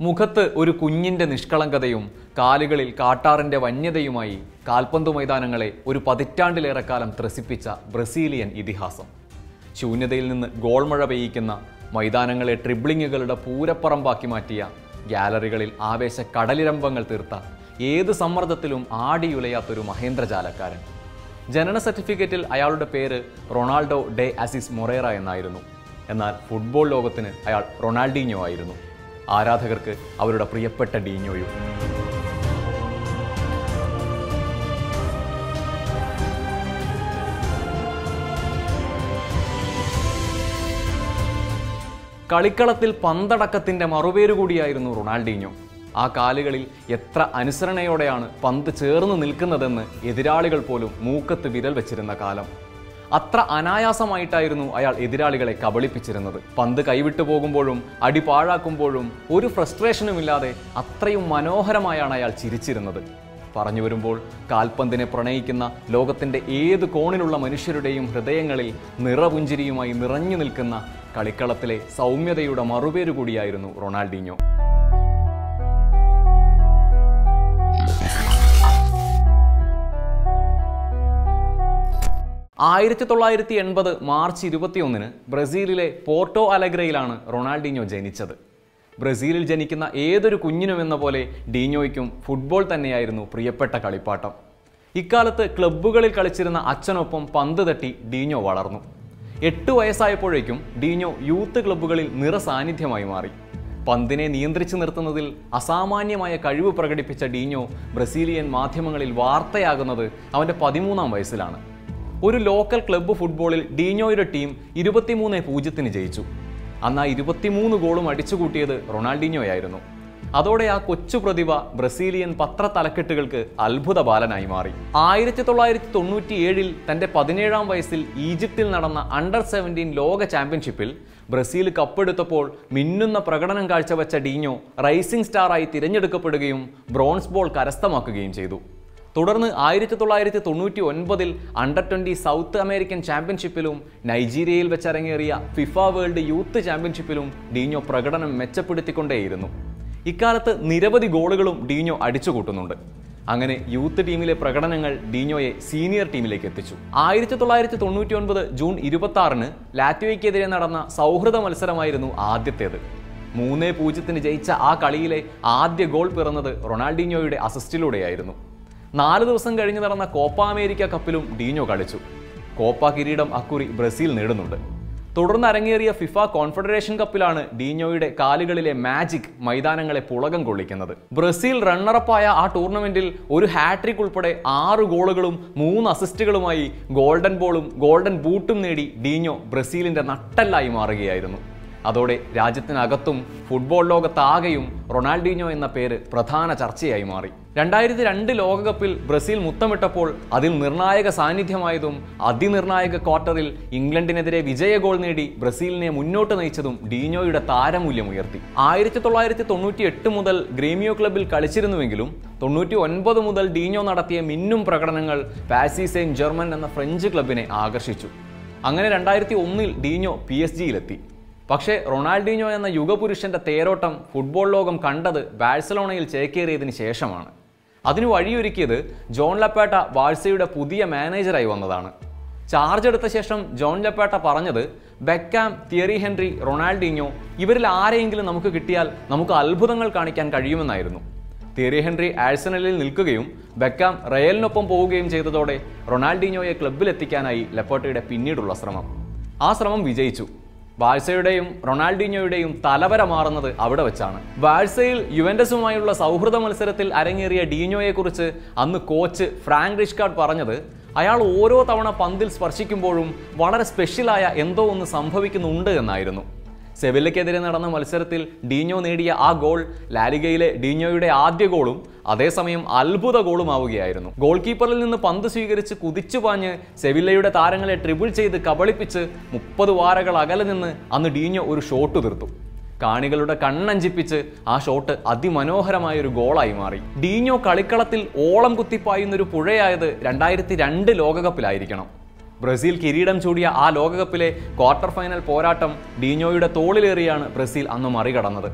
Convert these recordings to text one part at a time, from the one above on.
മുഖത്ത് ഒരു കുഞ്ഞിന്റെ നിഷ്കളങ്കതയും കാലുകളിൽ കാട്ടാറിന്റെ വന്യതയുമായി കാൽപന്ത് മൈതാനങ്ങളെ ഒരു പതിറ്റാണ്ടിലേറെക്കാലം ത്രസിപ്പിച്ച ബ്രസീലിയൻ ഇതിഹാസം ശൂന്യതയിൽ നിന്ന് ഗോൾ മഴ പെയ്യിക്കുന്ന മൈതാനങ്ങളെ ട്രിബ്ലിങ്ങുകളുടെ പൂരപ്പറമ്പാക്കി മാറ്റിയ ഗ്യാലറികളിൽ ആവേശ കടലിരമ്പങ്ങൾ തീർത്ത ഏത് സമ്മർദ്ദത്തിലും ആടിയുലയാത്തൊരു മഹേന്ദ്രജാലക്കാരൻ ജനന സർട്ടിഫിക്കറ്റിൽ അയാളുടെ പേര് റൊണാൾഡോ ഡെ അസിസ് മൊറേറ എന്നായിരുന്നു എന്നാൽ ഫുട്ബോൾ ലോകത്തിന് അയാൾ റൊണാൾഡീഞ്ഞോ ആയിരുന്നു ആരാധകർക്ക് അവരുടെ പ്രിയപ്പെട്ട ഡീഞ്ഞോയും കളിക്കളത്തിൽ പന്തടക്കത്തിന്റെ മറുപേര് കൂടിയായിരുന്നു റൊണാൾഡീഞ്ഞോ ആ കാലുകളിൽ എത്ര അനുസരണയോടെയാണ് പന്ത് ചേർന്ന് നിൽക്കുന്നതെന്ന് എതിരാളികൾ പോലും മൂക്കത്ത് വിരൽ വെച്ചിരുന്ന കാലം അത്ര അനായാസമായിട്ടായിരുന്നു അയാൾ എതിരാളികളെ കബളിപ്പിച്ചിരുന്നത് പന്ത് കൈവിട്ടു പോകുമ്പോഴും അടി പാഴാക്കുമ്പോഴും ഒരു ഫ്രസ്ട്രേഷനുമില്ലാതെ അത്രയും മനോഹരമായാണ് അയാൾ ചിരിച്ചിരുന്നത് പറഞ്ഞു വരുമ്പോൾ കാൽപന്തിനെ പ്രണയിക്കുന്ന ലോകത്തിന്റെ ഏത് കോണിലുള്ള മനുഷ്യരുടെയും ഹൃദയങ്ങളിൽ നിറപുഞ്ചിരിയുമായി നിറഞ്ഞു നിൽക്കുന്ന കളിക്കളത്തിലെ സൗമ്യതയുടെ മറുപേര് കൂടിയായിരുന്നു റൊണാൾഡീഞ്ഞോ ആയിരത്തി തൊള്ളായിരത്തി എൺപത് മാർച്ച് ഇരുപത്തിയൊന്നിന് ബ്രസീലിലെ പോർട്ടോ അലഗ്രയിലാണ് റൊണാൾഡീഞ്ഞോ ജനിച്ചത് ബ്രസീലിൽ ജനിക്കുന്ന ഏതൊരു കുഞ്ഞിനും എന്ന പോലെ ഡീഞ്ഞോയ്ക്കും ഫുട്ബോൾ തന്നെയായിരുന്നു പ്രിയപ്പെട്ട കളിപ്പാട്ടം ഇക്കാലത്ത് ക്ലബ്ബുകളിൽ കളിച്ചിരുന്ന അച്ഛനൊപ്പം പന്ത് തട്ടി ഡീഞ്ഞോ വളർന്നു എട്ട് വയസ്സായപ്പോഴേക്കും ഡീഞ്ഞോ യൂത്ത് ക്ലബ്ബുകളിൽ നിറസാന്നിധ്യമായി മാറി പന്തിനെ നിയന്ത്രിച്ചു നിർത്തുന്നതിൽ അസാമാന്യമായ കഴിവ് പ്രകടിപ്പിച്ച ഡീഞ്ഞോ ബ്രസീലിയൻ മാധ്യമങ്ങളിൽ വാർത്തയാകുന്നത് അവന്റെ പതിമൂന്നാം വയസ്സിലാണ് ഒരു ലോക്കൽ ക്ലബ്ബ് ഫുട്ബോളിൽ ഡീഞ്ഞോയുടെ ടീം ഇരുപത്തിമൂന്ന് പൂജ്യത്തിന് ജയിച്ചു അന്ന് ആ ഇരുപത്തിമൂന്ന് ഗോളും അടിച്ചുകൂട്ടിയത് റൊണാൾഡീഞ്ഞോയായിരുന്നു അതോടെ ആ കൊച്ചു പ്രതിഭ ബ്രസീലിയൻ പത്ര തലക്കെട്ടുകൾക്ക് അത്ഭുത ബാലനായി മാറി ആയിരത്തി തൊള്ളായിരത്തി തൊണ്ണൂറ്റി ഏഴിൽ തന്റെ പതിനേഴാം വയസ്സിൽ ഈജിപ്തിൽ നടന്ന അണ്ടർ സെവൻറ്റീൻ ലോക ചാമ്പ്യൻഷിപ്പിൽ ബ്രസീൽ കപ്പെടുത്തപ്പോൾ മിന്നുന്ന പ്രകടനം കാഴ്ചവെച്ച ഡീഞ്ഞോ റൈസിംഗ് സ്റ്റാറായി തിരഞ്ഞെടുക്കപ്പെടുകയും ബ്രോൺസ് ബോൾ കരസ്ഥമാക്കുകയും ചെയ്തു തുടർന്ന് ആയിരത്തി തൊള്ളായിരത്തി തൊണ്ണൂറ്റി ഒൻപതിൽ അണ്ടർ ട്വന്റി സൗത്ത് അമേരിക്കൻ ചാമ്പ്യൻഷിപ്പിലും നൈജീരിയയിൽ വെച്ചിറങ്ങേറിയ ഫിഫ വേൾഡ് യൂത്ത് ചാമ്പ്യൻഷിപ്പിലും ഡീഞ്ഞോ പ്രകടനം മെച്ചപ്പെടുത്തിക്കൊണ്ടേയിരുന്നു ഇക്കാലത്ത് നിരവധി ഗോളുകളും ഡീഞ്ഞോ അടിച്ചുകൂട്ടുന്നുണ്ട് അങ്ങനെ യൂത്ത് ടീമിലെ പ്രകടനങ്ങൾ ഡീഞ്ഞോയെ സീനിയർ ടീമിലേക്ക് എത്തിച്ചു ആയിരത്തി തൊള്ളായിരത്തി തൊണ്ണൂറ്റി ഒൻപത് ജൂൺ ഇരുപത്തി ആറിന് ലാറ്റ്വിയയ്ക്കെതിരെ നടന്ന സൗഹൃദ മത്സരമായിരുന്നു ആദ്യത്തേത് മൂന്നേ പൂജ്യത്തിന് ജയിച്ച ആ കളിയിലെ ആദ്യ ഗോൾ പിറന്നത് റൊണാൾഡീഞ്ഞോയുടെ അസിസ്റ്റിലൂടെയായിരുന്നു നാല് ദിവസം കഴിഞ്ഞ് നടന്ന കോപ്പ അമേരിക്ക കപ്പിലും ഡീഞ്ഞോ കളിച്ചു കോപ്പ കിരീടം അക്കുറി ബ്രസീൽ നേടുന്നുണ്ട് തുടർന്ന് അരങ്ങേറിയ ഫിഫ കോൺഫെഡറേഷൻ കപ്പിലാണ് ഡീഞ്ഞോയുടെ കാലുകളിലെ മാജിക് മൈതാനങ്ങളെ പുളകം കൊള്ളിക്കുന്നത് ബ്രസീൽ റണ്ണറപ്പായ ആ ടൂർണമെന്റിൽ ഒരു ഹാട്രിക് ഉൾപ്പെടെ ആറ് ഗോളുകളും മൂന്ന് അസിസ്റ്റുകളുമായി ഗോൾഡൻ ബോളും ഗോൾഡൻ ബൂട്ടും നേടി ഡീഞ്ഞോ ബ്രസീലിന്റെ നട്ടല്ലായി മാറുകയായിരുന്നു അതോടെ രാജ്യത്തിനകത്തും ഫുട്ബോൾ ലോകത്താകെയും റൊണാൾഡീഞ്ഞോ എന്ന പേര് പ്രധാന ചർച്ചയായി മാറി രണ്ടായിരത്തി രണ്ട് ലോകകപ്പിൽ ബ്രസീൽ മുത്തമിട്ടപ്പോൾ അതിൽ നിർണായക സാന്നിധ്യമായതും അതിനിർണായക ക്വാർട്ടറിൽ ഇംഗ്ലണ്ടിനെതിരെ വിജയ ഗോൾ നേടി ബ്രസീലിനെ മുന്നോട്ട് നയിച്ചതും ഡീഞ്ഞോയുടെ താരമൂല്യം ഉയർത്തി ആയിരത്തി തൊള്ളായിരത്തി തൊണ്ണൂറ്റി എട്ട് മുതൽ ഗ്രീമിയോ ക്ലബിൽ കളിച്ചിരുന്നുവെങ്കിലും തൊണ്ണൂറ്റി ഒൻപത് മുതൽ ഡീഞ്ഞോ നടത്തിയ മിന്നും പ്രകടനങ്ങൾ പാസി സെയിന്റ് ജർമ്മൻ എന്ന ഫ്രഞ്ച് ക്ലബിനെ ആകർഷിച്ചു അങ്ങനെ രണ്ടായിരത്തി ഒന്നിൽ ഡീഞ്ഞോ പി എസ് ജിയിലെത്തി പക്ഷേ റൊണാൾഡീഞ്ഞോ എന്ന യുഗപുരുഷന്റെ തേരോട്ടം ഫുട്ബോൾ ലോകം കണ്ടത് ബാഴ്സലോണയിൽ ചേക്കേറിയതിന് ശേഷമാണ് അതിനു വഴിയൊരുക്കിയത് ജോൺ ലപ്പാട്ട ബാഴ്സയുടെ പുതിയ മാനേജറായി വന്നതാണ് ചാർജ് എടുത്ത ശേഷം ജോൺ ലപ്പാട്ട പറഞ്ഞത് ബെക്കാം തിയറി ഹെൻറി റൊണാൾഡീഞ്ഞോ ഇവരിൽ ആരെയെങ്കിലും നമുക്ക് കിട്ടിയാൽ നമുക്ക് അത്ഭുതങ്ങൾ കാണിക്കാൻ കഴിയുമെന്നായിരുന്നു തിയറി ഹെൻറി ആഴ്സണലിൽ നിൽക്കുകയും ബെക്കാം റയലിനൊപ്പം പോവുകയും ചെയ്തതോടെ റൊണാൾഡീഞ്ഞോയെ ക്ലബിലെത്തിക്കാനായി ലപ്പോട്ടയുടെ പിന്നീടുള്ള ശ്രമം ആ ശ്രമം വിജയിച്ചു ബാഴ്സയുടെയും റൊണാൾഡീഞ്ഞോയുടെയും തലവര മാറുന്നത് അവിടെ വെച്ചാണ് ബാഴ്സയിൽ യുവന്റസുമായുള്ള സൗഹൃദ മത്സരത്തിൽ അരങ്ങേറിയ ഡീഞ്ഞോയെക്കുറിച്ച് അന്ന് കോച്ച് ഫ്രാങ്ക് റിഷ്കാർഡ് പറഞ്ഞത് അയാൾ ഓരോ തവണ പന്തിൽ സ്പർശിക്കുമ്പോഴും വളരെ സ്പെഷ്യലായ എന്തോ ഒന്ന് സംഭവിക്കുന്നുണ്ട് എന്നായിരുന്നു സെവില്ലയ്ക്കെതിരെ നടന്ന മത്സരത്തിൽ ഡീഞ്ഞോ നേടിയ ആ ഗോൾ ലാലിഗയിലെ ഡീഞ്ഞോയുടെ ആദ്യ ഗോളും അതേസമയം അത്ഭുത ഗോളുമാവുകയായിരുന്നു ഗോൾ കീപ്പറിൽ നിന്ന് പന്ത് സ്വീകരിച്ച് കുതിച്ചു പാഞ്ഞ് സെവില്ലയുടെ താരങ്ങളെ ട്രിബിൾ ചെയ്ത് കബളിപ്പിച്ച് മുപ്പത് വാരകൾ അകലെ നിന്ന് അന്ന് ഡീഞ്ഞോ ഒരു ഷോട്ട് തീർത്തു കാണികളുടെ കണ്ണഞ്ചിപ്പിച്ച് ആ ഷോട്ട് അതിമനോഹരമായ ഒരു ഗോളായി മാറി ഡീഞ്ഞോ കളിക്കളത്തിൽ ഓളം കുത്തിപ്പായുന്നൊരു പുഴയായത് രണ്ടായിരത്തി രണ്ട് ലോകകപ്പിലായിരിക്കണം ബ്രസീൽ കിരീടം ചൂടിയ ആ ലോകകപ്പിലെ ക്വാർട്ടർ ഫൈനൽ പോരാട്ടം ഡീഞ്ഞോയുടെ തോളിലേറിയാണ് ബ്രസീൽ അന്ന് മറികടന്നത്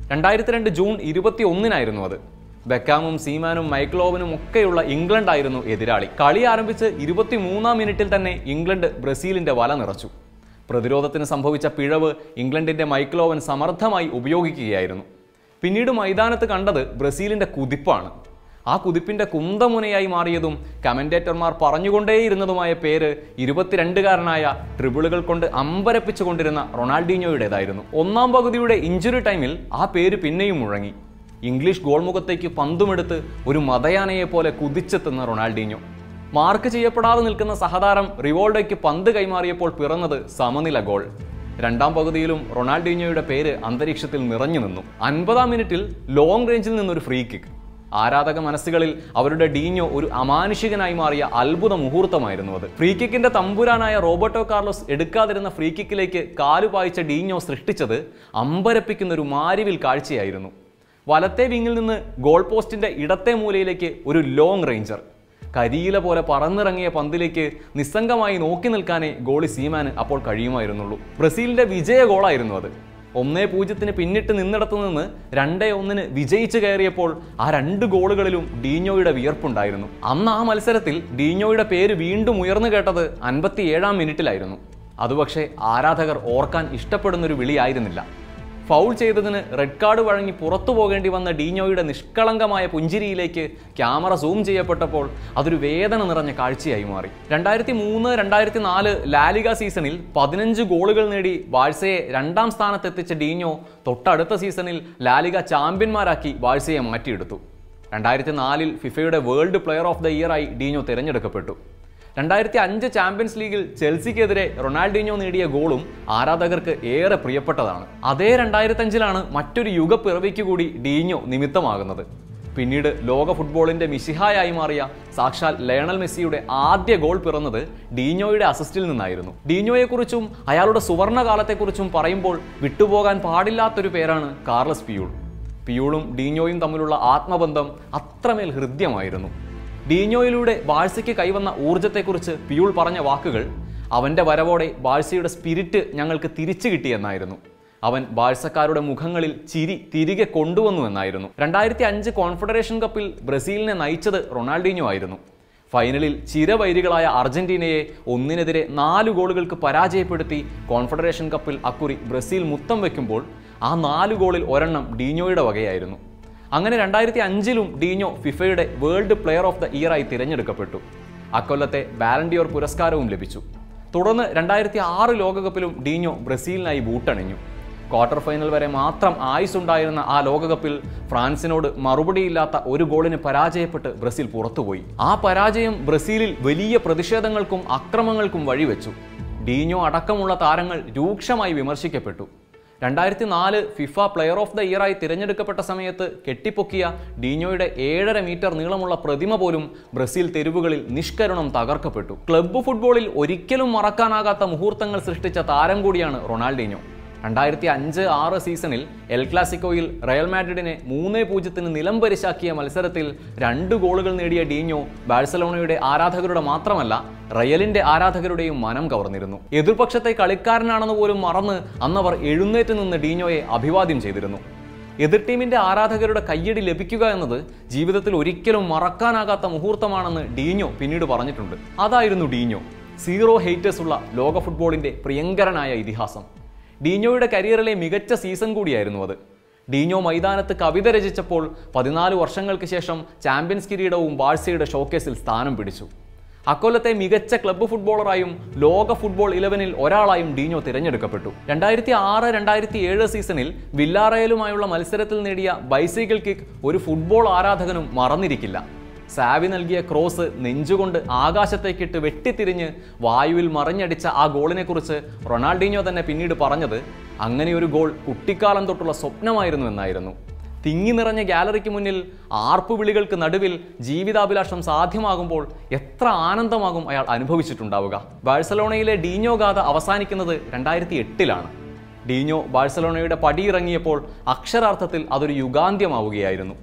രണ്ടായിരത്തി രണ്ട് ജൂൺ ഇരുപത്തി ഒന്നിനായിരുന്നു അത് ബെക്കാമും സീമാനും മൈക്ലോവനും ഒക്കെയുള്ള ഇംഗ്ലണ്ട് ആയിരുന്നു എതിരാളി കളി ആരംഭിച്ച് ഇരുപത്തിമൂന്നാം മിനിറ്റിൽ തന്നെ ഇംഗ്ലണ്ട് ബ്രസീലിന്റെ വല നിറച്ചു പ്രതിരോധത്തിന് സംഭവിച്ച പിഴവ് ഇംഗ്ലണ്ടിന്റെ മൈക്ലോവൻ സമർത്ഥമായി ഉപയോഗിക്കുകയായിരുന്നു പിന്നീട് മൈതാനത്ത് കണ്ടത് ബ്രസീലിന്റെ കുതിപ്പാണ് ആ കുതിപ്പിന്റെ കുന്തമുനയായി മാറിയതും കമന്റേറ്റർമാർ പറഞ്ഞുകൊണ്ടേയിരുന്നതുമായ പേര് ഇരുപത്തിരണ്ടുകാരനായ ട്രിബിളുകൾ കൊണ്ട് അമ്പരപ്പിച്ചുകൊണ്ടിരുന്ന റൊണാൾഡീഞ്ഞോയുടേതായിരുന്നു ഒന്നാം പകുതിയുടെ ഇഞ്ചുറി ടൈമിൽ ആ പേര് പിന്നെയും മുഴങ്ങി ഇംഗ്ലീഷ് ഗോൾമുഖത്തേക്ക് പന്തുമെടുത്ത് ഒരു മതയാനയെ പോലെ കുതിച്ചെത്തുന്ന റൊണാൾഡീഞ്ഞോ മാർക്ക് ചെയ്യപ്പെടാതെ നിൽക്കുന്ന സഹതാരം റിവോൾഡോയ്ക്ക് പന്ത് കൈമാറിയപ്പോൾ പിറന്നത് സമനില ഗോൾ രണ്ടാം പകുതിയിലും റൊണാൾഡീഞ്ഞോയുടെ പേര് അന്തരീക്ഷത്തിൽ നിറഞ്ഞു നിന്നു അൻപതാം മിനിറ്റിൽ ലോങ് റേഞ്ചിൽ നിന്നൊരു ഫ്രീ കിക്ക് ആരാധക മനസ്സുകളിൽ അവരുടെ ഡീഞ്ഞോ ഒരു അമാനുഷികനായി മാറിയ അത്ഭുത മുഹൂർത്തമായിരുന്നു അത് ഫ്രീ കിക്കിന്റെ തമ്പുരാനായ റോബർട്ടോ കാർലോസ് എടുക്കാതിരുന്ന ഫ്രീ കിക്കിലേക്ക് കാലുപായിച്ച ഡീഞ്ഞോ സൃഷ്ടിച്ചത് അമ്പരപ്പിക്കുന്ന ഒരു മാരിവിൽ കാഴ്ചയായിരുന്നു വലത്തെ വിങ്ങിൽ നിന്ന് ഗോൾ പോസ്റ്റിന്റെ ഇടത്തെ മൂലയിലേക്ക് ഒരു ലോങ് റേഞ്ചർ കരിയില പോലെ പറന്നിറങ്ങിയ പന്തിലേക്ക് നിസ്സംഗമായി നോക്കി നിൽക്കാനേ ഗോളി സീമാന് അപ്പോൾ കഴിയുമായിരുന്നുള്ളൂ ബ്രസീലിന്റെ വിജയ ഗോളായിരുന്നു അത് ഒന്നേ പൂജ്യത്തിന് പിന്നിട്ട് നിന്നിടത്തു നിന്ന് രണ്ടേ ഒന്നിന് വിജയിച്ചു കയറിയപ്പോൾ ആ രണ്ട് ഗോളുകളിലും ഡീഞ്ഞോയുടെ വിയർപ്പുണ്ടായിരുന്നു അന്ന് ആ മത്സരത്തിൽ ഡീഞ്ഞോയുടെ പേര് വീണ്ടും ഉയർന്നു കേട്ടത് അൻപത്തിയേഴാം മിനിറ്റിലായിരുന്നു അതുപക്ഷെ ആരാധകർ ഓർക്കാൻ ഇഷ്ടപ്പെടുന്നൊരു വിളിയായിരുന്നില്ല ഫൗൾ ചെയ്തതിന് റെഡ് കാർഡ് വഴങ്ങി പുറത്തു പോകേണ്ടി വന്ന ഡീഞ്ഞോയുടെ നിഷ്കളങ്കമായ പുഞ്ചിരിയിലേക്ക് ക്യാമറ സൂം ചെയ്യപ്പെട്ടപ്പോൾ അതൊരു വേദന നിറഞ്ഞ കാഴ്ചയായി മാറി രണ്ടായിരത്തി മൂന്ന് രണ്ടായിരത്തി നാല് ലാലിക സീസണിൽ പതിനഞ്ച് ഗോളുകൾ നേടി ബാഴ്സയെ രണ്ടാം സ്ഥാനത്തെത്തിച്ച ഡീഞ്ഞോ തൊട്ടടുത്ത സീസണിൽ ലാലിക ചാമ്പ്യന്മാരാക്കി ബാഴ്സയെ മാറ്റിയെടുത്തു രണ്ടായിരത്തി നാലിൽ ഫിഫയുടെ World Player of the Year ആയി ഡീഞ്ഞോ തിരഞ്ഞെടുക്കപ്പെട്ടു രണ്ടായിരത്തി അഞ്ച് ചാമ്പ്യൻസ് ലീഗിൽ ചെൽസിക്കെതിരെ റൊണാൾഡീഞ്ഞോ നേടിയ ഗോളും ആരാധകർക്ക് ഏറെ പ്രിയപ്പെട്ടതാണ് അതേ രണ്ടായിരത്തി അഞ്ചിലാണ് മറ്റൊരു യുഗപ്പിറവിക്ക് കൂടി ഡീഞ്ഞോ നിമിത്തമാകുന്നത് പിന്നീട് ലോക ഫുട്ബോളിന്റെ മിശിഹായായി മാറിയ സാക്ഷാൽ ലയണൽ മെസ്സിയുടെ ആദ്യ ഗോൾ പിറന്നത് ഡീഞ്ഞോയുടെ അസിസ്റ്റിൽ നിന്നായിരുന്നു ഡീഞ്ഞോയെക്കുറിച്ചും അയാളുടെ സുവർണകാലത്തെക്കുറിച്ചും പറയുമ്പോൾ വിട്ടുപോകാൻ പാടില്ലാത്തൊരു പേരാണ് കാർലസ് പിയൂൾ പിയൂളും ഡീഞ്ഞോയും തമ്മിലുള്ള ആത്മബന്ധം അത്രമേൽ ഹൃദ്യമായിരുന്നു ഡീഞ്ഞോയിലൂടെ ബാഴ്സയ്ക്ക് കൈവന്ന ഊർജത്തെക്കുറിച്ച് പിയൂൾ പറഞ്ഞ വാക്കുകൾ അവന്റെ വരവോടെ ബാഴ്സയുടെ സ്പിരിറ്റ് ഞങ്ങൾക്ക് തിരിച്ചു കിട്ടിയെന്നായിരുന്നു അവൻ ബാഴ്സക്കാരുടെ മുഖങ്ങളിൽ ചിരി തിരികെ കൊണ്ടുവന്നു എന്നായിരുന്നു രണ്ടായിരത്തി അഞ്ച് കോൺഫെഡറേഷൻ കപ്പിൽ ബ്രസീലിനെ നയിച്ചത് റൊണാൾഡീഞ്ഞോ ആയിരുന്നു ഫൈനലിൽ ചിരവൈരികളായ അർജന്റീനയെ ഒന്നിനെതിരെ നാല് ഗോളുകൾക്ക് പരാജയപ്പെടുത്തി കോൺഫെഡറേഷൻ കപ്പിൽ അക്കുറി ബ്രസീൽ മുത്തം വെക്കുമ്പോൾ ആ നാല് ഗോളിൽ ഒരെണ്ണം ഡീഞ്ഞോയുടെ വകയായിരുന്നു അങ്ങനെ രണ്ടായിരത്തി അഞ്ചിലും ഡീഞ്ഞോ ഫിഫയുടെ വേൾഡ് പ്ലെയർ ഓഫ് ദ ഇയറായി തിരഞ്ഞെടുക്കപ്പെട്ടു അക്കൊല്ലത്തെ ബാലൻഡിയോർ പുരസ്കാരവും ലഭിച്ചു തുടർന്ന് രണ്ടായിരത്തി ആറ് ലോകകപ്പിലും ഡീഞ്ഞോ ബ്രസീലിനായി ബൂട്ടണിഞ്ഞു ക്വാർട്ടർ ഫൈനൽ വരെ മാത്രം ആയുസ്സുണ്ടായിരുന്ന ആ ലോകകപ്പിൽ ഫ്രാൻസിനോട് മറുപടിയില്ലാത്ത ഒരു ഗോളിന് പരാജയപ്പെട്ട് ബ്രസീൽ പുറത്തുപോയി ആ പരാജയം ബ്രസീലിൽ വലിയ പ്രതിഷേധങ്ങൾക്കും അക്രമങ്ങൾക്കും വഴിവെച്ചു ഡീഞ്ഞോ അടക്കമുള്ള താരങ്ങൾ രൂക്ഷമായി വിമർശിക്കപ്പെട്ടു രണ്ടായിരത്തി നാല് ഫിഫ പ്ലെയർ ഓഫ് ദ ഇയറായി തിരഞ്ഞെടുക്കപ്പെട്ട സമയത്ത് കെട്ടിപ്പൊക്കിയ ഡീഞ്ഞോയുടെ ഏഴര മീറ്റർ നീളമുള്ള പ്രതിമ പോലും ബ്രസീൽ തെരുവുകളിൽ നിഷ്കരുണം തകർക്കപ്പെട്ടു ക്ലബ്ബ് ഫുട്ബോളിൽ ഒരിക്കലും മറക്കാനാകാത്ത മുഹൂർത്തങ്ങൾ സൃഷ്ടിച്ച താരം കൂടിയാണ് റൊണാൾഡീഞ്ഞോ രണ്ടായിരത്തി അഞ്ച് ആറ് സീസണിൽ എൽ ക്ലാസിക്കോയിൽ റയൽ മാഡ്രിഡിനെ മൂന്നേ പൂജ്യത്തിന് നിലം പരിശാക്കിയ മത്സരത്തിൽ രണ്ട് ഗോളുകൾ നേടിയ ഡീഞ്ഞോ ബാഴ്സലോണയുടെ ആരാധകരുടെ മാത്രമല്ല റയലിന്റെ ആരാധകരുടെയും മനം കവർന്നിരുന്നു എതിർപക്ഷത്തെ കളിക്കാരനാണെന്ന് പോലും മറന്ന് അന്നവർ എഴുന്നേറ്റ് നിന്ന് ഡീഞ്ഞോയെ അഭിവാദ്യം ചെയ്തിരുന്നു എതിർ ടീമിന്റെ ആരാധകരുടെ കയ്യടി ലഭിക്കുക എന്നത് ജീവിതത്തിൽ ഒരിക്കലും മറക്കാനാകാത്ത മുഹൂർത്തമാണെന്ന് ഡീഞ്ഞോ പിന്നീട് പറഞ്ഞിട്ടുണ്ട് അതായിരുന്നു ഡീഞ്ഞോ സീറോ ഹേറ്റേഴ്സ് ഉള്ള ലോക ഫുട്ബോളിന്റെ പ്രിയങ്കരനായ ഇതിഹാസം ഡീഞ്ഞോയുടെ കരിയറിലെ മികച്ച സീസൺ കൂടിയായിരുന്നു അത് ഡീഞ്ഞോ മൈതാനത്ത് കവിത രചിച്ചപ്പോൾ പതിനാല് വർഷങ്ങൾക്ക് ശേഷം ചാമ്പ്യൻസ് കിരീടവും ബാഴ്സയുടെ ഷോക്കേസിൽ സ്ഥാനം പിടിച്ചു അക്കൊല്ലത്തെ മികച്ച ക്ലബ്ബ് ഫുട്ബോളറായും ലോക ഫുട്ബോൾ ഇലവനിൽ ഒരാളായും ഡീഞ്ഞോ തിരഞ്ഞെടുക്കപ്പെട്ടു രണ്ടായിരത്തി ആറ് രണ്ടായിരത്തി ഏഴ് സീസണിൽ വില്ലാറയലുമായുള്ള മത്സരത്തിൽ നേടിയ ബൈസൈക്കിൾ കിക്ക് ഒരു ഫുട്ബോൾ ആരാധകനും മറന്നിരിക്കില്ല സാവി നൽകിയ ക്രോസ് നെഞ്ചുകൊണ്ട് ആകാശത്തേക്കിട്ട് വെട്ടിത്തിരിഞ്ഞ് വായുവിൽ മറിഞ്ഞടിച്ച ആ ഗോളിനെക്കുറിച്ച് റൊണാൾഡീഞ്ഞോ തന്നെ പിന്നീട് പറഞ്ഞത് അങ്ങനെ ഒരു ഗോൾ കുട്ടിക്കാലം തൊട്ടുള്ള സ്വപ്നമായിരുന്നു എന്നായിരുന്നു തിങ്ങി നിറഞ്ഞ ഗാലറിക്ക് മുന്നിൽ ആർപ്പുവിളികൾക്ക് നടുവിൽ ജീവിതാഭിലാഷം സാധ്യമാകുമ്പോൾ എത്ര ആനന്ദമാകും അയാൾ അനുഭവിച്ചിട്ടുണ്ടാവുക ബാഴ്സലോണയിലെ ഡീഞ്ഞോ ഗാഥ അവസാനിക്കുന്നത് രണ്ടായിരത്തി എട്ടിലാണ് ഡീഞ്ഞോ ബാഴ്സലോണയുടെ പടിയിറങ്ങിയപ്പോൾ അക്ഷരാർത്ഥത്തിൽ അതൊരു യുഗാന്ത്യമാവുകയായിരുന്നു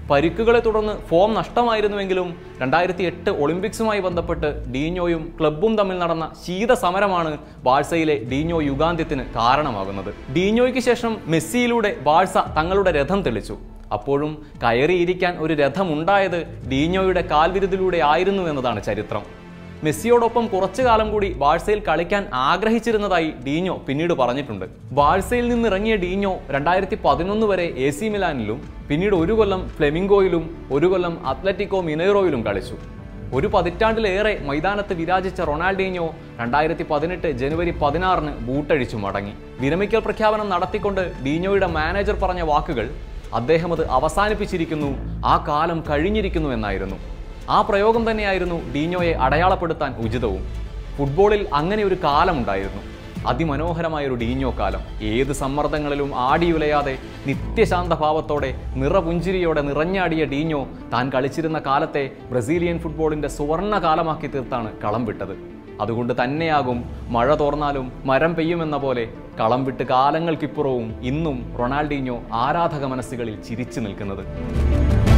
പരിക്കുകളെ തുടർന്ന് ഫോം നഷ്ടമായിരുന്നുവെങ്കിലും രണ്ടായിരത്തി എട്ട് ഒളിമ്പിക്സുമായി ബന്ധപ്പെട്ട് ഡീഞ്ഞോയും ക്ലബും തമ്മിൽ നടന്ന ശീതസമരമാണ് ബാഴ്സയിലെ ഡീഞ്ഞോ യുഗാന്ത്യത്തിന് കാരണമാകുന്നത് ഡീഞ്ഞോയ്ക്ക് ശേഷം മെസ്സിയിലൂടെ ബാഴ്സ തങ്ങളുടെ രഥം തെളിച്ചു അപ്പോഴും കയറിയിരിക്കാൻ ഒരു രഥമുണ്ടായത് ഡീഞ്ഞോയുടെ കാൽവിരുതിലൂടെ ആയിരുന്നു എന്നതാണ് ചരിത്രം മെസ്സിയോടൊപ്പം കുറച്ചു കാലം കൂടി ബാഴ്സയിൽ കളിക്കാൻ ആഗ്രഹിച്ചിരുന്നതായി ഡീഞ്ഞോ പിന്നീട് പറഞ്ഞിട്ടുണ്ട് ബാഴ്സയിൽ നിന്നിറങ്ങിയ ഡീഞ്ഞോ രണ്ടായിരത്തി പതിനൊന്ന് വരെ എ സി മിലാനിലും പിന്നീട് ഒരു കൊല്ലം ഫ്ലെമിംഗോയിലും ഒരു കൊല്ലം അത്ലറ്റിക്കോ മിനൈറോയിലും കളിച്ചു ഒരു പതിറ്റാണ്ടിലേറെ മൈതാനത്ത് വിരാജിച്ച റൊണാൾഡീഞ്ഞോ രണ്ടായിരത്തി പതിനെട്ട് ജനുവരി പതിനാറിന് ബൂട്ടഴിച്ചു മടങ്ങി വിരമിക്കൽ പ്രഖ്യാപനം നടത്തിക്കൊണ്ട് ഡീഞ്ഞോയുടെ മാനേജർ പറഞ്ഞ വാക്കുകൾ അദ്ദേഹം അത് അവസാനിപ്പിച്ചിരിക്കുന്നു ആ കാലം കഴിഞ്ഞിരിക്കുന്നു എന്നായിരുന്നു ആ പ്രയോഗം തന്നെയായിരുന്നു ഡീഞ്ഞോയെ അടയാളപ്പെടുത്താൻ ഉചിതവും ഫുട്ബോളിൽ അങ്ങനെ ഒരു കാലമുണ്ടായിരുന്നു അതിമനോഹരമായ ഒരു ഡീഞ്ഞോ കാലം ഏത് സമ്മർദ്ദങ്ങളിലും ആടിയുലയാതെ നിത്യശാന്ത ഭാവത്തോടെ നിറപുഞ്ചിരിയോടെ നിറഞ്ഞാടിയ ഡീഞ്ഞോ താൻ കളിച്ചിരുന്ന കാലത്തെ ബ്രസീലിയൻ ഫുട്ബോളിന്റെ സുവർണ്ണ കാലമാക്കി തീർത്താണ് കളം വിട്ടത് അതുകൊണ്ട് തന്നെയാകും മഴ തോർന്നാലും മരം പെയ്യുമെന്ന പോലെ കളം വിട്ട് കാലങ്ങൾക്കിപ്പുറവും ഇന്നും റൊണാൾഡീഞ്ഞോ ആരാധക മനസ്സുകളിൽ ചിരിച്ചു നിൽക്കുന്നത്